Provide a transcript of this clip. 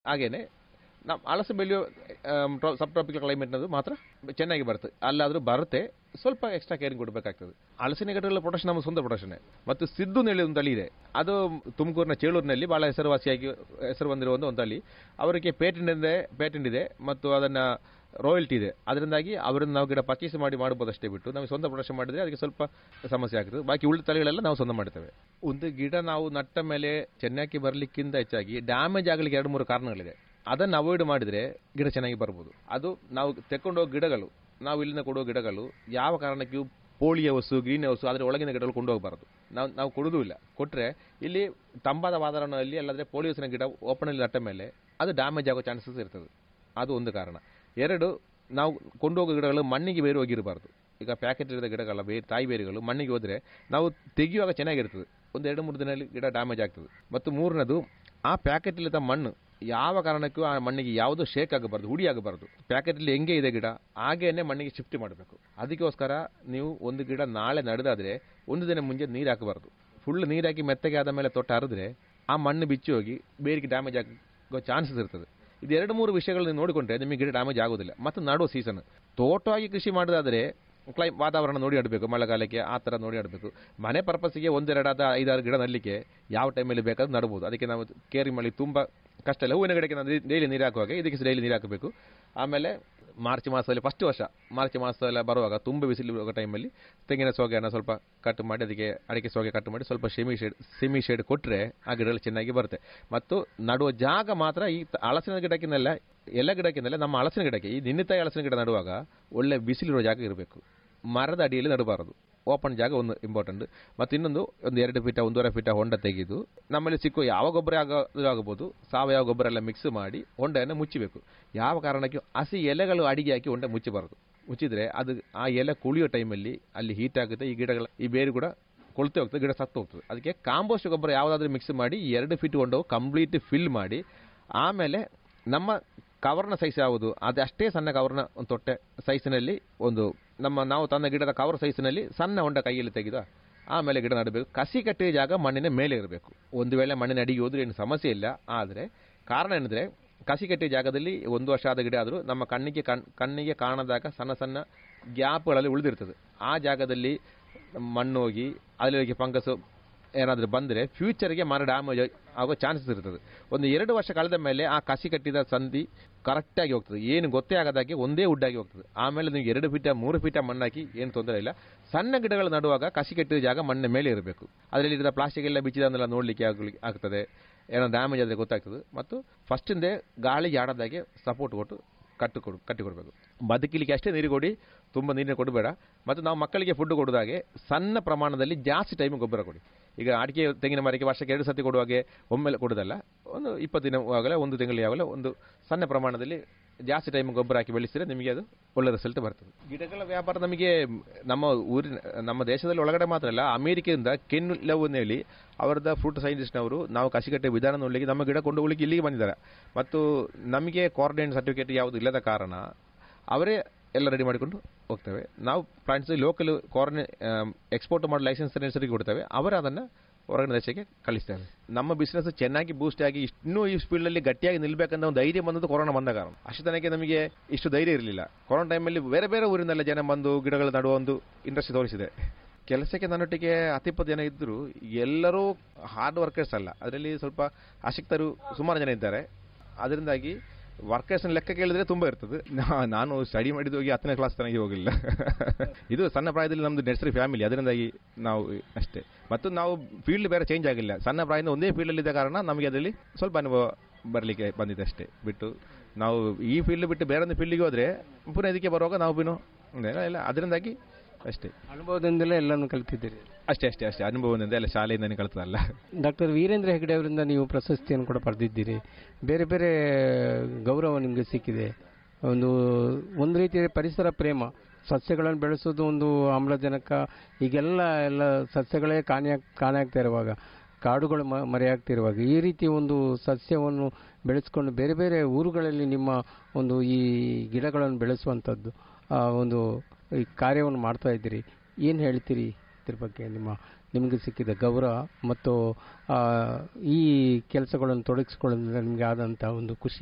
ಹಾಗೇನೆ ನಮ್ಮ ಹಲಸು ಬೆಳೆಯೋ ಸಬ್ ಟ್ರಾಪಿಕಲ್ ಕ್ಲೈಮೇಟ್ನದು ಮಾತ್ರ ಚೆನ್ನಾಗಿ ಬರುತ್ತೆ ಅಲ್ಲಾದರೂ ಬರುತ್ತೆ ಸ್ವಲ್ಪ ಎಕ್ಸ್ಟ್ರಾ ಕೇರಿಂಗ್ ಕೊಡಬೇಕಾಗ್ತದೆ ಹಲಸಿನ ಗಿಡಗಳ ಪ್ರೊಡಕ್ಷನ್ ನಮ್ಮ ಸ್ವಂತ ಪ್ರೊಡಕ್ಷನ್ ಮತ್ತು ಸಿದ್ದು ನೆಲೆ ಒಂದು ತಳಿ ಇದೆ ಅದು ತುಮಕೂರಿನ ಚೇಳೂರಿನಲ್ಲಿ ಬಹಳ ಹೆಸರುವಾಸಿಯಾಗಿ ಹೆಸರು ಬಂದಿರುವ ಒಂದು ಒಂದು ತಳಿ ಅವರಿಗೆ ಪೇಟೆಂಟ್ ಇದೆ ಪೇಟೆಂಟ್ ಇದೆ ಮತ್ತು ಅದನ್ನ ರಾಯಲ್ಟಿ ಇದೆ ಅದರಿಂದಾಗಿ ಅವರನ್ನು ನಾವು ಗಿಡ ಪರ್ಚೇಸ್ ಮಾಡಿ ಮಾಡಬಹುದು ಅಷ್ಟೇ ಬಿಟ್ಟು ನಾವು ಸ್ವಂತ ಪ್ರೊಡಕ್ಷನ್ ಮಾಡಿದ್ರೆ ಅದಕ್ಕೆ ಸ್ವಲ್ಪ ಸಮಸ್ಯೆ ಆಗ್ತದೆ ಬಾಕಿ ಉಳಿದ ತಳಿಗಳೆಲ್ಲ ನಾವು ಸ್ವಂತ ಮಾಡ್ತೇವೆ ಒಂದು ಗಿಡ ನಾವು ನಟ್ಟ ಮೇಲೆ ಚೆನ್ನಾಗಿ ಬರಲಿಕ್ಕಿಂತ ಹೆಚ್ಚಾಗಿ ಡ್ಯಾಮೇಜ್ ಆಗಲಿಕ್ಕೆ ಎರಡು ಮೂರು ಕಾರಣಗಳಿದೆ ಅದನ್ನು ಅವಾಯ್ಡ್ ಮಾಡಿದ್ರೆ ಗಿಡ ಚೆನ್ನಾಗಿ ಬರ್ಬೋದು ಅದು ನಾವು ತೆಕ್ಕೊಂಡೋಗೋ ಗಿಡಗಳು ನಾವು ಇಲ್ಲಿಂದ ಕೊಡುವ ಗಿಡಗಳು ಯಾವ ಕಾರಣಕ್ಕೂ ಪೋಳಿ ಹೌಸು ಗ್ರೀನ್ ಹೌಸು ಅದರ ಒಳಗಿನ ಗಿಡಗಳು ಕೊಂಡು ಹೋಗಬಾರದು ನಾವು ನಾವು ಕೊಡುವುದೂ ಇಲ್ಲ ಕೊಟ್ಟರೆ ಇಲ್ಲಿ ತಂಪಾದ ವಾತಾವರಣದಲ್ಲಿ ಅಲ್ಲದ್ರೆ ಪೋಳಿ ಹೌಸಿನ ಗಿಡ ಓಪನಲ್ಲಿ ನಟ್ಟ ಮೇಲೆ ಅದು ಡ್ಯಾಮೇಜ್ ಆಗೋ ಚಾನ್ಸಸ್ ಇರ್ತದೆ ಅದು ಒಂದು ಕಾರಣ ಎರಡು ನಾವು ಕೊಂಡೋಗೋ ಗಿಡಗಳು ಮಣ್ಣಿಗೆ ಬೇರು ಹೋಗಿರಬಾರ್ದು ಈಗ ಪ್ಯಾಕೆಟ್ ಇರಿದ ಗಿಡಗಳ ಬೇರೆ ತಾಯಿ ಬೇರುಗಳು ಮಣ್ಣಿಗೆ ಹೋದರೆ ನಾವು ತೆಗೆಯುವಾಗ ಚೆನ್ನಾಗಿರ್ತದೆ ಒಂದು ಎರಡು ಮೂರು ದಿನದಲ್ಲಿ ಗಿಡ ಡ್ಯಾಮೇಜ್ ಆಗ್ತದೆ ಮತ್ತು ಮೂರನೇದು ಆ ಪ್ಯಾಕೆಟ್ ಇಲ್ಲದ ಮಣ್ಣು ಯಾವ ಕಾರಣಕ್ಕೂ ಆ ಮಣ್ಣಿಗೆ ಯಾವುದೋ ಶೇಕ್ ಆಗಬಾರ್ದು ಹುಡಿ ಆಗಬಾರ್ದು ಪ್ಯಾಕೆಟಲ್ಲಿ ಹೆಂಗೆ ಇದೆ ಗಿಡ ಹಾಗೇನೆ ಮಣ್ಣಿಗೆ ಶಿಫ್ಟ್ ಮಾಡಬೇಕು ಅದಕ್ಕೋಸ್ಕರ ನೀವು ಒಂದು ಗಿಡ ನಾಳೆ ನಡೆದಾದ್ರೆ ಒಂದು ದಿನ ಮುಂಚೆ ನೀರು ಹಾಕಬಾರ್ದು ಫುಲ್ ನೀರು ಹಾಕಿ ಮೆತ್ತಗೆ ಆದ ಮೇಲೆ ತೊಟ್ಟ ಹರಿದ್ರೆ ಆ ಮಣ್ಣು ಬಿಚ್ಚಿ ಹೋಗಿ ಬೇರಿಗೆ ಡ್ಯಾಮೇಜ್ ಆಗೋ ಚಾನ್ಸಸ್ ಇರ್ತದೆ ಇದು ಎರಡು ಮೂರು ವಿಷಯಗಳನ್ನ ನೋಡಿಕೊಂಡ್ರೆ ನಿಮಗೆ ಗಿಡ ಡ್ಯಾಮೇಜ್ ಆಗೋದಿಲ್ಲ ಮತ್ತು ನಡುವ ಸೀಸನ್ ತೋಟವಾಗಿ ಕೃಷಿ ಮಾಡೋದಾದ್ರೆ ಕ್ಲೈ ವಾತಾವರಣ ನೋಡಿ ಆಡಬೇಕು ಮಳೆಗಾಲಕ್ಕೆ ಆ ಥರ ನೋಡಿ ಆಡಬೇಕು ಮನೆ ಪರ್ಪಸ್ಸಿಗೆ ಒಂದೆರಡಾದ ಐದಾರು ಗಿಡ ನಡಲಿಕ್ಕೆ ಯಾವ ಟೈಮಲ್ಲಿ ಬೇಕಾದ್ರೂ ನಡ್ಬೋದು ಅದಕ್ಕೆ ನಾವು ಕೇರಿ ಮಾಡಿ ತುಂಬ ಕಷ್ಟ ಇಲ್ಲ ಹೂವಿನ ಗಿಡಕ್ಕೆ ನಾವು ಡೈಲಿ ನೀರು ಹಾಕುವಾಗ ಇದಕ್ಕೆ ಡೈಲಿ ನೀರು ಹಾಕಬೇಕು ಆಮೇಲೆ ಮಾರ್ಚ್ ಮಾಸದಲ್ಲಿ ಫಸ್ಟ್ ವರ್ಷ ಮಾರ್ಚ್ ಮಾಸ ಎಲ್ಲ ಬರುವಾಗ ತುಂಬ ಬಿಸಿಲು ಇರುವ ಟೈಮಲ್ಲಿ ತೆಂಗಿನ ಸೋಗೆಯನ್ನು ಸ್ವಲ್ಪ ಕಟ್ ಮಾಡಿ ಅದಕ್ಕೆ ಅಡಿಕೆ ಸೋಗೆ ಕಟ್ ಮಾಡಿ ಸ್ವಲ್ಪ ಸೆಮಿ ಶೇಡ್ ಸೆಮಿ ಶೇಡ್ ಕೊಟ್ಟರೆ ಆ ಗಿಡಗಳು ಚೆನ್ನಾಗಿ ಬರುತ್ತೆ ಮತ್ತು ನಡುವ ಜಾಗ ಮಾತ್ರ ಈ ತ- ಹಲಸಿನ ಗಿಡಕ್ಕಿನೆಲ್ಲ ಎಲ್ಲ ಗಿಡಕ್ಕಿಂದಲೇ ನಮ್ಮ ಹಲಸಿನ ಗಿಡಕ್ಕೆ ಈ ನಿನ್ನಿತಾಯಿ ಹಲಸಿನ ಗಿಡ ನಡುವಾಗ ಒಳ್ಳೆ ಬಿಸಿಲಿರೋ ಜಾಗ ಇರಬೇಕು ಮರದ ಅಡಿಯಲ್ಲಿ ನಡಬಾರದು ಓಪನ್ ಜಾಗ ಒಂದು ಇಂಪಾರ್ಟೆಂಟ್ ಮತ್ತು ಇನ್ನೊಂದು ಒಂದು ಎರಡು ಫೀಟ ಒಂದೂವರೆ ಫೀಟ ಹೊಂಡ ತೆಗೆದು ನಮ್ಮಲ್ಲಿ ಸಿಕ್ಕುವ ಯಾವ ಗೊಬ್ಬರ ಆಗೋದು ಆಗಬಹುದು ಸಾವಯವ ಗೊಬ್ಬರ ಎಲ್ಲ ಮಿಕ್ಸ್ ಮಾಡಿ ಹೊಂಡವನ್ನು ಮುಚ್ಚಬೇಕು ಯಾವ ಕಾರಣಕ್ಕೆ ಹಸಿ ಎಲೆಗಳು ಅಡಿಗೆ ಹಾಕಿ ಹೊಂಡ ಮುಚ್ಚಬಾರದು ಮುಚ್ಚಿದ್ರೆ ಅದು ಆ ಎಲೆ ಕುಳಿಯೋ ಟೈಮಲ್ಲಿ ಅಲ್ಲಿ ಹೀಟ್ ಆಗುತ್ತೆ ಈ ಗಿಡಗಳ ಈ ಬೇರು ಕೂಡ ಕೊಳ್ತು ಹೋಗ್ತದೆ ಗಿಡ ಸತ್ತು ಹೋಗ್ತದೆ ಅದಕ್ಕೆ ಕಾಂಪೋಸ್ಟ್ ಗೊಬ್ಬರ ಯಾವುದಾದ್ರೂ ಮಿಕ್ಸ್ ಮಾಡಿ ಎರಡು ಫೀಟ್ ಹೊಂಡವು ಕಂಪ್ಲೀಟ್ ಫಿಲ್ ಮಾಡಿ ಆಮೇಲೆ ನಮ್ಮ ಕವರ್ನ ಸೈಜ್ ಯಾವುದು ಅದು ಅಷ್ಟೇ ಸಣ್ಣ ಕವರ್ನ ಒಂದು ತೊಟ್ಟೆ ಸೈಜಿನಲ್ಲಿ ಒಂದು ನಮ್ಮ ನಾವು ತಂದ ಗಿಡದ ಕವರ್ ಸೈಜಿನಲ್ಲಿ ಸಣ್ಣ ಹೊಂಡ ಕೈಯಲ್ಲಿ ತೆಗೆದ ಆಮೇಲೆ ಗಿಡ ನಡಬೇಕು ಕಸಿ ಕಟ್ಟಿದ ಜಾಗ ಮಣ್ಣಿನ ಮೇಲೆ ಇರಬೇಕು ಒಂದು ವೇಳೆ ಮಣ್ಣಿನ ಅಡಿಗೆ ಹೋದ್ರೆ ಏನು ಸಮಸ್ಯೆ ಇಲ್ಲ ಆದರೆ ಕಾರಣ ಏನಂದ್ರೆ ಕಸಿ ಕಟ್ಟಿದ ಜಾಗದಲ್ಲಿ ಒಂದು ವರ್ಷ ಆದ ಗಿಡ ಆದರೂ ನಮ್ಮ ಕಣ್ಣಿಗೆ ಕಣ್ ಕಣ್ಣಿಗೆ ಕಾಣದಾಗ ಸಣ್ಣ ಸಣ್ಣ ಗ್ಯಾಪ್ಗಳಲ್ಲಿ ಉಳಿದಿರ್ತದೆ ಆ ಜಾಗದಲ್ಲಿ ಮಣ್ಣು ಹೋಗಿ ಅದರಲ್ಲಿ ಫಂಗಸ್ ಏನಾದರೂ ಬಂದರೆ ಫ್ಯೂಚರ್ಗೆ ಮರ ಡ್ಯಾಮೇಜ್ ಆಗೋ ಚಾನ್ಸಸ್ ಇರ್ತದೆ ಒಂದು ಎರಡು ವರ್ಷ ಕಳೆದ ಮೇಲೆ ಆ ಕಸಿ ಕಟ್ಟಿದ ಸಂಧಿ ಕರೆಕ್ಟಾಗಿ ಹೋಗ್ತದೆ ಏನು ಗೊತ್ತೇ ಆಗದಾಗೆ ಒಂದೇ ಉಡ್ಡಾಗಿ ಹೋಗ್ತದೆ ಆಮೇಲೆ ನೀವು ಎರಡು ಫೀಟ ಮೂರು ಫೀಟ ಮಣ್ಣಾಕಿ ಏನು ತೊಂದರೆ ಇಲ್ಲ ಸಣ್ಣ ಗಿಡಗಳು ನಡುವಾಗ ಕಸಿ ಕಟ್ಟಿದ ಜಾಗ ಮಣ್ಣಿನ ಮೇಲೆ ಇರಬೇಕು ಅದರಲ್ಲಿ ಇರದ ಪ್ಲಾಸ್ಟಿಕ್ ಎಲ್ಲ ಬಿಚ್ಚಿದಂದೆಲ್ಲ ನೋಡಲಿಕ್ಕೆ ಆಗಲಿ ಆಗ್ತದೆ ಏನೋ ಡ್ಯಾಮೇಜ್ ಆದರೆ ಗೊತ್ತಾಗ್ತದೆ ಮತ್ತು ಫಸ್ಟಿಂದೇ ಗಾಳಿಗೆ ಆಡದಾಗೆ ಸಪೋರ್ಟ್ ಕೊಟ್ಟು ಕಟ್ಟು ಕೊಡು ಕಟ್ಟಿ ಕೊಡಬೇಕು ಬದುಕಲಿಕ್ಕೆ ಅಷ್ಟೇ ನೀರು ಕೊಡಿ ತುಂಬ ನೀರಿನ ಕೊಡಬೇಡ ಮತ್ತು ನಾವು ಮಕ್ಕಳಿಗೆ ಫುಡ್ ಕೊಡುವಾಗೆ ಸಣ್ಣ ಪ್ರಮಾಣದಲ್ಲಿ ಜಾಸ್ತಿ ಟೈಮ್ ಗೊಬ್ಬರ ಕೊಡಿ ಈಗ ಅಡಿಕೆ ತೆಂಗಿನ ಮರಕ್ಕೆ ವರ್ಷಕ್ಕೆ ಎರಡು ಸತಿ ಕೊಡುವಾಗೆ ಒಮ್ಮೆಲೆ ಕೊಡೋದಲ್ಲ ಒಂದು ಇಪ್ಪತ್ತು ದಿನ ಆಗಲೇ ಒಂದು ತಿಂಗಳಿಗೆ ಆಗಲೇ ಒಂದು ಸಣ್ಣ ಪ್ರಮಾಣದಲ್ಲಿ ಜಾಸ್ತಿ ಟೈಮ್ ಗೊಬ್ಬರ ಹಾಕಿ ಬೆಳೆಸಿದ್ರೆ ನಿಮಗೆ ಅದು ಒಳ್ಳೆ ರಿಸಲ್ಟ್ ಬರ್ತದೆ ಗಿಡಗಳ ವ್ಯಾಪಾರ ನಮಗೆ ನಮ್ಮ ಊರಿನ ನಮ್ಮ ದೇಶದಲ್ಲಿ ಒಳಗಡೆ ಮಾತ್ರ ಅಲ್ಲ ಅಮೆರಿಕೆಯಿಂದ ಕೆನ್ ಲವ್ ಹೇಳಿ ಅವರದ ಫ್ರೂಟ್ ಸೈಂಟಿಸ್ಟ್ನವರು ನಾವು ಕಸಿಕಟ್ಟೆ ವಿಧಾನ ನೋಡಲಿಕ್ಕೆ ನಮ್ಮ ಗಿಡ ಕೊಂಡು ಹೋಗ್ಲಿಕ್ಕೆ ಇಲ್ಲಿಗೆ ಬಂದಿದ್ದಾರೆ ಮತ್ತು ನಮಗೆ ಕ್ವಾರಂಟೈನ್ ಸರ್ಟಿಫಿಕೇಟ್ ಯಾವುದು ಇಲ್ಲದ ಕಾರಣ ಅವರೇ ಎಲ್ಲ ರೆಡಿ ಮಾಡಿಕೊಂಡು ಹೋಗ್ತೇವೆ ನಾವು ಫ್ರಾನ್ಸ್ ಲೋಕಲ್ ಕ್ವಾರನ್ ಎಕ್ಸ್ಪೋರ್ಟ್ ಮಾಡೋ ಲೈಸೆನ್ಸ್ ನರ್ಸರಿಗೆ ಕೊಡ್ತೇವೆ ಅವರೇ ಅದನ್ನು ಹೊರಗಿನ ದೇಶಕ್ಕೆ ಕಳಿಸ್ತೇವೆ ನಮ್ಮ ಬಿಸ್ನೆಸ್ ಚೆನ್ನಾಗಿ ಬೂಸ್ಟ್ ಆಗಿ ಇನ್ನೂ ಈ ಫೀಲ್ಡಲ್ಲಿ ಗಟ್ಟಿಯಾಗಿ ನಿಲ್ಬೇಕಂತ ಒಂದು ಧೈರ್ಯ ಬಂದದ್ದು ಕೊರೋನಾ ಬಂದ ಕಾರಣ ಅಷ್ಟು ತನಕ ನಮಗೆ ಇಷ್ಟು ಧೈರ್ಯ ಇರಲಿಲ್ಲ ಕೊರೋನಾ ಟೈಮಲ್ಲಿ ಬೇರೆ ಬೇರೆ ಊರಿನೆಲ್ಲ ಜನ ಬಂದು ಗಿಡಗಳ ನಡುವ ಒಂದು ಇಂಟ್ರೆಸ್ಟ್ ತೋರಿಸಿದೆ ಕೆಲಸಕ್ಕೆ ನನ್ನೊಟ್ಟಿಗೆ ಹತ್ತಿಪ್ಪತ್ತು ಜನ ಇದ್ದರು ಎಲ್ಲರೂ ಹಾರ್ಡ್ ವರ್ಕರ್ಸ್ ಅಲ್ಲ ಅದರಲ್ಲಿ ಸ್ವಲ್ಪ ಆಸಕ್ತರು ಸುಮಾರು ಜನ ಇದ್ದಾರೆ ಅದರಿಂದಾಗಿ ವರ್ಕರ್ಸ್ನ ಲೆಕ್ಕ ಕೇಳಿದ್ರೆ ತುಂಬಾ ಇರ್ತದೆ ನಾ- ನಾನು ಸ್ಟಡಿ ಮಾಡಿದ ಹೋಗಿ ಹತ್ತನೇ ಕ್ಲಾಸ್ ತನಕ ಹೋಗಿಲ್ಲ ಇದು ಸಣ್ಣ ಪ್ರಾಯದಲ್ಲಿ ನಮ್ದು ನರ್ಸರಿ ಫ್ಯಾಮಿಲಿ ಅದರಿಂದಾಗಿ ನಾವು ಅಷ್ಟೇ ಮತ್ತು ನಾವು ಫೀಲ್ಡ್ ಬೇರೆ ಚೇಂಜ್ ಆಗಿಲ್ಲ ಸಣ್ಣ ಪ್ರಾಯದಿಂದ ಒಂದೇ ಫೀಲ್ಡ್ ಇದ್ದ ಕಾರಣ ನಮಗೆ ಅದರಲ್ಲಿ ಸ್ವಲ್ಪ ಅನುಭವ ಬರಲಿಕ್ಕೆ ಬಂದಿದೆ ಅಷ್ಟೇ ಬಿಟ್ಟು ನಾವು ಈ ಫೀಲ್ಡ್ ಬಿಟ್ಟು ಬೇರೆ ಒಂದು ಫೀಲ್ಡಿಗೆ ಹೋದ್ರೆ ಪುನಃ ಇದಕ್ಕೆ ಬರುವಾಗ ನಾವು ಬಿನು ಇಲ್ಲ ಅದರಿಂದಾಗಿ ಅಷ್ಟೇ ಅನುಭವದಿಂದಲೇ ಎಲ್ಲನೂ ಕಲಿತಿದ್ದೀರಿ ಅಷ್ಟೇ ಅಷ್ಟೇ ಅಷ್ಟೇ ಅನುಭವದಿಂದ ಎಲ್ಲ ಶಾಲೆಯಿಂದ ಕಲಿತದಲ್ಲ ಡಾಕ್ಟರ್ ವೀರೇಂದ್ರ ಹೆಗಡೆ ಅವರಿಂದ ನೀವು ಪ್ರಶಸ್ತಿಯನ್ನು ಕೂಡ ಪಡೆದಿದ್ದೀರಿ ಬೇರೆ ಬೇರೆ ಗೌರವ ನಿಮಗೆ ಸಿಕ್ಕಿದೆ ಒಂದು ಒಂದು ರೀತಿಯ ಪರಿಸರ ಪ್ರೇಮ ಸಸ್ಯಗಳನ್ನು ಬೆಳೆಸೋದು ಒಂದು ಆಮ್ಲಜನಕ ಈಗೆಲ್ಲ ಎಲ್ಲ ಸಸ್ಯಗಳೇ ಕಾಣೆ ಕಾಣೆಯಾಗ್ತಾ ಇರುವಾಗ ಕಾಡುಗಳು ಮ ಮರೆಯಾಗ್ತಿರುವಾಗ ಈ ರೀತಿ ಒಂದು ಸಸ್ಯವನ್ನು ಬೆಳೆಸ್ಕೊಂಡು ಬೇರೆ ಬೇರೆ ಊರುಗಳಲ್ಲಿ ನಿಮ್ಮ ಒಂದು ಈ ಗಿಡಗಳನ್ನು ಬೆಳೆಸುವಂಥದ್ದು ಆ ಒಂದು ಈ ಕಾರ್ಯವನ್ನು ಮಾಡ್ತಾ ಇದ್ದೀರಿ ಏನು ಹೇಳ್ತೀರಿ ಇದ್ರ ಬಗ್ಗೆ ನಿಮ್ಮ ನಿಮಗೆ ಸಿಕ್ಕಿದ ಗೌರವ ಮತ್ತು ಆ, ಈ ಕೆಲಸಗಳನ್ನು ತೊಡಗಿಸ್ಕೊಳ್ಳೋದ್ರಿಂದ ನಿಮಗೆ ಆದಂಥ ಒಂದು ಖುಷಿ